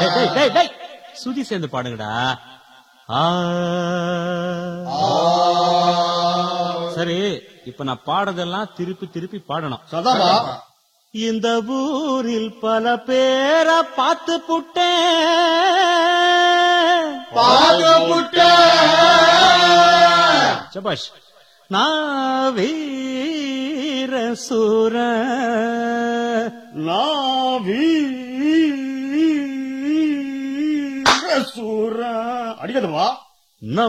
டேய், டேய், டேய், டேய். சுதி சேர்ந்து பாடுங்கடா ஆ. சரி இப்ப நான் பாடுறதெல்லாம் திருப்பி திருப்பி பாடணும் சதாமா இந்த ஊரில் பல பேரை பார்த்து புட்டேன் பாகப்புட்ட சபாஷ் நான் வீர சூர நாவி சூர அடிக்கதுமா